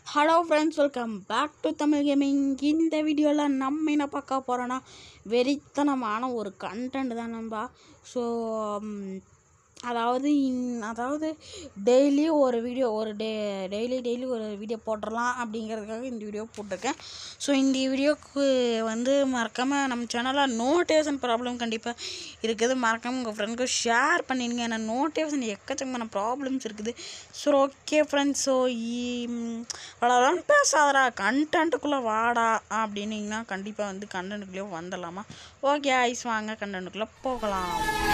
hello friends welcome back to Tamil gaming இந்த வீடியோவில் நம்ம என்ன பார்க்க போகிறோன்னா வெறித்தனமான ஒரு கண்டென்ட் தான் நண்பா ஸோ அதாவது இன்- அதாவது டெய்லி ஒரு வீடியோ ஒரு டே டெய்லி டெய்லி ஒரு வீடியோ போட்டுடலாம் அப்படிங்கிறதுக்காக இந்த வீடியோ போட்டிருக்கேன் ஸோ இந்த வீடியோக்கு வந்து மறக்காமல் நம்ம சேனலில் நோட்டிஃபிகேஷன் ப்ராப்ளம் கண்டிப்பாக இருக்குது மறக்காமல் உங்கள் ஃப்ரெண்டுக்கு ஷேர் பண்ணிடுங்க ஏன்னா நோட்டிஃபிகேஷன் எக்கச்சக்கமான ப்ராப்ளம்ஸ் இருக்குது ஸோ ஓகே ஃப்ரெண்ட்ஸ் ஸோ அவ்வளோதான் பேசாதடா கண்டென்ட்டுக்குள்ளே வாடா அப்படின்னீங்கன்னா கண்டிப்பாக வந்து கண்டென்ட்டுக்குள்ளேயே வந்துடலாமா ஓகே ஐஸ் வாங்க கண்டென்ட்டுக்குள்ளே போகலாம்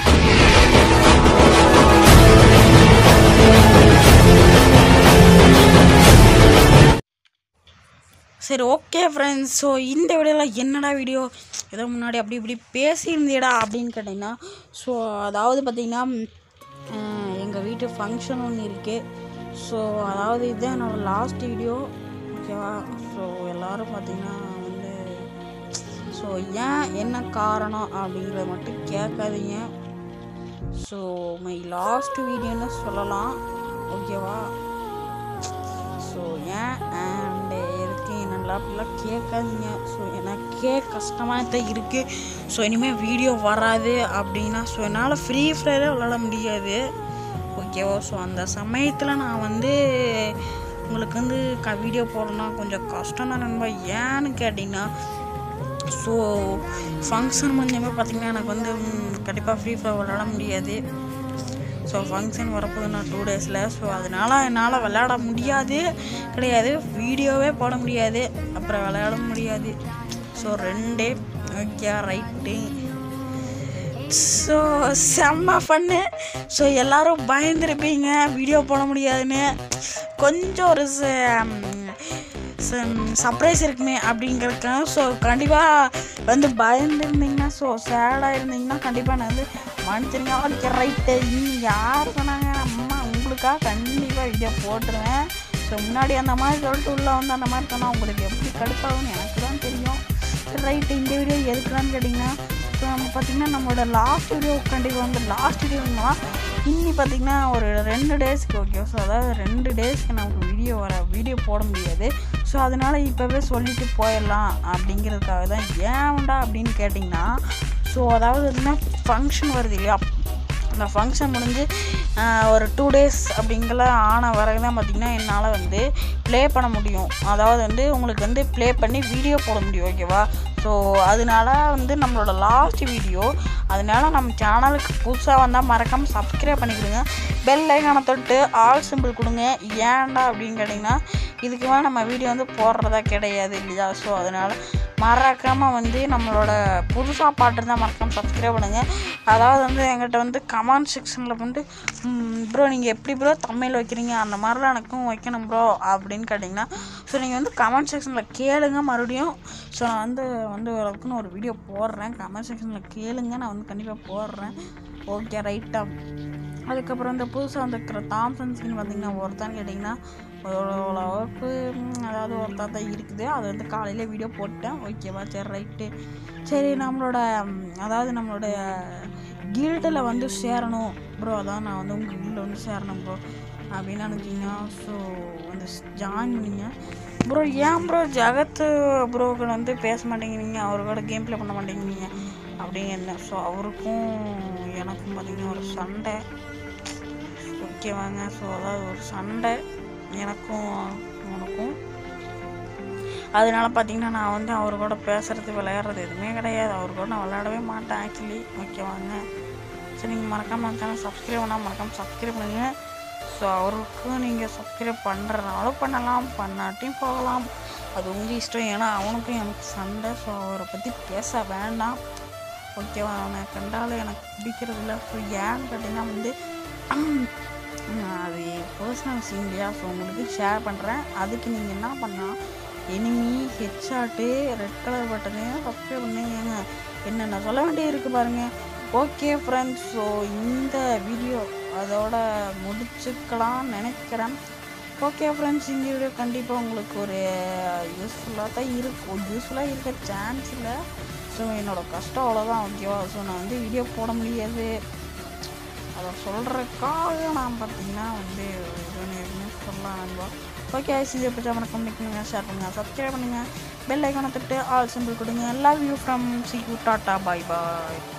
சரி ஓகே ஃப்ரெண்ட்ஸ் ஸோ இந்த வீடியோவில் என்னடா வீடியோ ஏதோ முன்னாடி அப்படி இப்படி பேசியிருந்தேடா அப்படின்னு கேட்டிங்கன்னா ஸோ அதாவது பார்த்திங்கன்னா எங்கள் வீட்டு ஃபங்க்ஷன் ஒன்று இருக்குது ஸோ அதாவது இதுதான் என்னோடய லாஸ்ட் வீடியோ ஓகேவா ஸோ எல்லோரும் பார்த்திங்கன்னா வந்து ஸோ ஏன் என்ன காரணம் அப்படிங்கிறத மட்டும் கேட்காதீங்க ஸோ மை லாஸ்ட் வீடியோன்னு சொல்லலாம் ஓகேவா ஸோ ஏன் அண்டு எதுக்கு என்னெல்லாம் அப்படிலாம் கேட்காதீங்க ஸோ எனக்கே கஷ்டமாக தான் இருக்குது ஸோ இனிமேல் வீடியோ வராது அப்படின்னா ஸோ என்னால் ஃப்ரீ ஃபயரே விளாட முடியாது ஓகேவா ஸோ அந்த சமயத்தில் நான் வந்து உங்களுக்கு வந்து க வீடியோ போடணும் கொஞ்சம் கஷ்டம் தான் நண்பா ஏன்னு கேட்டிங்கன்னா ஸோ ஃபங்க்ஷன் முடிஞ்சமே பார்த்திங்கன்னா எனக்கு வந்து கண்டிப்பாக ஃப்ரீ ஃபயர் விளாட முடியாது ஸோ ஃபங்க்ஷன் வரப்போகுது நான் டூ டேஸில் ஸோ அதனால் என்னால் விளையாட முடியாது கிடையாது வீடியோவே போட முடியாது அப்புறம் விளையாட முடியாது ஸோ ரெண்டே ஓகே ரைட்டு ஸோ செம்ம ஃபன்னு ஸோ எல்லோரும் பயந்துருப்பீங்க வீடியோ போட முடியாதுன்னு கொஞ்சம் ஒரு சர்ப்ரைஸ் இருக்குமே அப்படிங்கிறதுக்காக ஸோ கண்டிப்பாக வந்து பயந்துருந்தீங்கன்னா ஸோ சேடாக இருந்தீங்கன்னா கண்டிப்பாக நான் வந்து மன்னிச்சிருங்க ஓகே ரைட்டு இன்னும் யார் சொன்னாங்க அம்மா உங்களுக்காக கண்டிப்பாக வீடியோ போட்டுருவேன் ஸோ முன்னாடி அந்த மாதிரி சொல்லிட்டு உள்ளே வந்து அந்த மாதிரி சொன்னால் உங்களுக்கு எப்படி கடுப்பாகும்னு எனக்கு தான் தெரியும் ரைட்டு இந்த வீடியோ எதுக்குலான்னு கேட்டிங்கன்னா ஸோ நம்ம பார்த்திங்கன்னா நம்மளோட லாஸ்ட் வீடியோ கண்டிப்பாக வந்து லாஸ்ட் வீடியோங்களா இன்னி பார்த்திங்கன்னா ஒரு ரெண்டு டேஸ்க்கு ஓகே ஸோ அதாவது ரெண்டு டேஸ்க்கு நமக்கு வீடியோ வர வீடியோ போட முடியாது ஸோ அதனால் இப்போவே சொல்லிட்டு போயிடலாம் அப்படிங்கிறதுக்காக தான் ஏன்டா அப்படின்னு கேட்டிங்கன்னா ஸோ அதாவது என்ன ஃபங்க்ஷன் வருது இல்லையா அந்த ஃபங்க்ஷன் முடிஞ்சு ஆஹ், ஒரு டூ டேஸ் அப்படிங்கிற ஆன வரைக்கும் தான் பார்த்திங்கன்னா என்னால் வந்து ப்ளே பண்ண முடியும் அதாவது வந்து உங்களுக்கு வந்து ப்ளே பண்ணி வீடியோ போட முடியும் ஓகேவா ஸோ அதனால வந்து நம்மளோட லாஸ்ட் வீடியோ அதனால நம்ம சேனலுக்கு புதுசாக வந்தால் மறக்காமல் சப்ஸ்கிரைப் பண்ணிக்கிடுங்க பெல் ஐக்கானை தொட்டு ஆல் சிம்பிள் கொடுங்க ஏன்டா அப்படின்னு கேட்டிங்கன்னா இதுக்கு மேலே நம்ம வீடியோ வந்து போடுறதா கிடையாது இல்லையா ஸோ அதனால் மறக்காமல் வந்து நம்மளோட புதுசாக பாட்டு இருந்தால் மறக்காமல் சப்ஸ்கிரைப் பண்ணுங்கள் அதாவது வந்து என்கிட்ட வந்து கமெண்ட் செக்ஷனில் வந்து ப்ரோ நீங்கள் எப்படி ப்ரோ தமிழ் வைக்கிறீங்க அந்த மாதிரிலாம் எனக்கும் வைக்கணும் ப்ரோ அப்படின்னு கேட்டிங்கன்னா ஸோ நீங்கள் வந்து கமெண்ட் செக்ஷனில் கேளுங்க மறுபடியும் ஸோ நான் வந்து வந்து அதுக்குன்னு ஒரு வீடியோ போடுறேன் கமெண்ட் செக்ஷனில் கேளுங்க நான் வந்து கண்டிப்பாக போடுறேன் ஓகே ரைட்டாக அதுக்கப்புறம் இந்த புதுசாக வந்துருக்கிற தாம்சன் ஸ்கின் பார்த்தீங்கன்னா ஒருத்தான்னு கேட்டிங்கன்னா ஓரளவுக்கு ம், அதாவது ஒருத்தா தான் இருக்குது அது வந்து காலையில் வீடியோ போட்டேன் ஓகேவா சரி ரைட்டு சரி நம்மளோட ம், அதாவது நம்மளோட கில்டில் வந்து சேரணும் ப்ரோ அதான் நான் வந்து உங்கள் கில்டில் வந்து சேரணும் ப்ரோ அப்படின்னு நினச்சிங்கன்னா ஸோ வந்து ஜாயின் பண்ணிங்க ப்ரோ ஏன் ப்ரோ ஜகத்து ப்ரோக்கு வந்து பேச மாட்டேங்கிறீங்க அவர் கூட கேம் ப்ளே பண்ண மாட்டேங்கிறீங்க அப்படிங்க ஸோ அவருக்கும் எனக்கும் பார்த்தீங்கன்னா ஒரு சண்டை ஓகேவாங்க ஸோ அதாவது ஒரு சண்டை எனக்கும் உனக்கும் அதனால பார்த்தீங்கன்னா நான் வந்து அவர் கூட பேசுறது விளையாடுறது எதுவுமே கிடையாது அவர் கூட நான் விளையாடவே மாட்டேன் ஆக்சுவலி ஓகேவாங்க சரி நீங்கள் மறக்காமல் சேனல் சப்ஸ்கிரைப் பண்ணால் மறக்காமல் சப்ஸ்கிரைப் பண்ணுங்க ஸோ அவருக்கும் நீங்கள் சப்ஸ்கிரைப் பண்ணுறதுனாலும் பண்ணலாம் பண்ணாட்டியும் போகலாம் அது உங்கள் இஷ்டம் ஏன்னா அவனுக்கும் எனக்கு சண்டை ஸோ அவரை பற்றி பேச வேண்டாம் ஓகேவா அவனை கண்டாலும் எனக்கு பிடிக்கிறது இல்லை ஸோ ஏன்னு கேட்டிங்கன்னா வந்து நான் அது பர்சனல் விஷயம் இல்லையா ஸோ உங்களுக்கு ஷேர் பண்ணுறேன் அதுக்கு நீங்கள் என்ன பண்ணலாம் enemy headshot red colour button subscribe பண்ணுங்க என்னென்ன சொல்ல வேண்டியது இருக்குது பாருங்கள் ஓகே ஃப்ரெண்ட்ஸ் ஸோ இந்த வீடியோ அதோட முடிச்சுக்கலாம்னு நினைக்கிறேன் ஓகே ஃப்ரெண்ட்ஸ் இந்த வீடியோ கண்டிப்பாக உங்களுக்கு ஒரு யூஸ்ஃபுல்லாக தான் இருக்கும் யூஸ்ஃபுல்லாக இருக்க சான்ஸ் இல்லை ஸோ என்னோடய கஷ்டம் அவ்வளோதான் ஓகேவா ஸோ நான் வந்து வீடியோ போட முடியாது அதை சொல்கிறதுக்காக நான் பார்த்தீங்கன்னா வந்து இது ஒன்று இருக்குன்னு சொல்லலாம் நண்பா ஓகே இது பிடிச்சா வணக்கம் பண்ணுங்கள் ஷேர் பண்ணுங்கள் சப்ஸ்கிரைப் பண்ணுங்கள் பெல் ஐக்கானை தொட்டு ஆல் சிம்பிள் கொடுங்க love you from see you tata bye bye